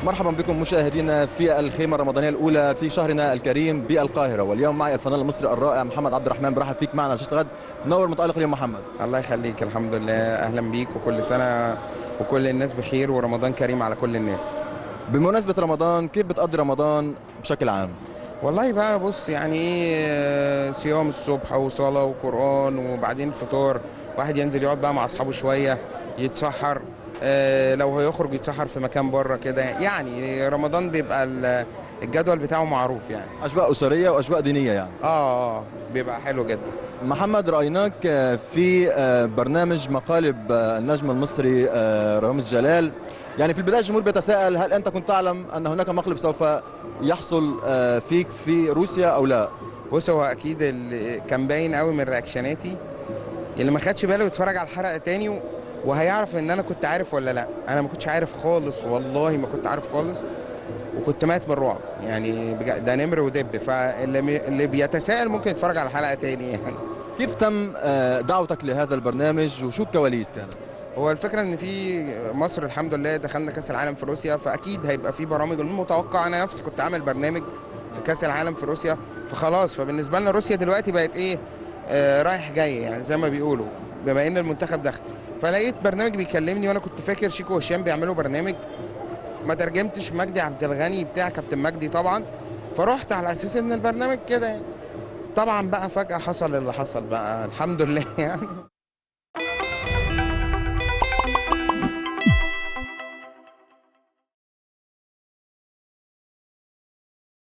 مرحبا بكم مشاهدينا في الخيمة الرمضانية الأولى في شهرنا الكريم بالقاهرة واليوم معي الفنان المصري الرائع محمد عبد الرحمن برحب فيك معنا على شاشة الغد منور متألق اليوم محمد الله يخليك الحمد لله اهلا بيك وكل سنه وكل الناس بخير ورمضان كريم على كل الناس بمناسبة رمضان كيف بتقضي رمضان بشكل عام؟ والله بقى بص يعني ايه آه، صيام الصبح وصلاه وقران وبعدين فطار واحد ينزل يقعد بقى مع اصحابه شويه يتسحر آه، لو هيخرج يتسحر في مكان بره كده يعني رمضان بيبقى ال- الجدول بتاعه معروف يعني أجواء أسرية وأجواء دينية يعني اه اه بيبقى حلو جدا محمد رأيناك في برنامج مقالب النجم المصري رامز جلال يعني في البداية الجمهور بيتساءل هل أنت كنت تعلم أن هناك مقلب سوف يحصل فيك في روسيا أو لا؟ بص هو اكيد اللي كان باين قوي من رياكشناتي اللي ما خدش باله يتفرج على الحلقه تاني و- وهيعرف ان انا كنت عارف ولا لا انا ما كنتش عارف خالص والله ما كنت عارف خالص وكنت مات من الرعب يعني بجا- ده نمر ودب فاللي م- اللي بيتساءل ممكن يتفرج على الحلقه تاني يعني كيف تم دعوتك لهذا البرنامج وشو الكواليس كانت؟ هو الفكره ان في مصر الحمد لله دخلنا كاس العالم في روسيا فاكيد هيبقى في برامج المتوقع انا نفسي كنت عامل برنامج في كاس العالم في روسيا فخلاص فبالنسبه لنا روسيا دلوقتي بقت ايه آه رايح جاي يعني زي ما بيقولوا بما ان المنتخب دخل فلقيت برنامج بيكلمني وانا كنت فاكر شيكو وهشام بيعملوا برنامج ما ترجمتش مجدي عبد الغني بتاع كابتن مجدي طبعا فرحت على اساس ان البرنامج كده يعني طبعا بقى فجاه حصل اللي حصل بقى الحمد لله يعني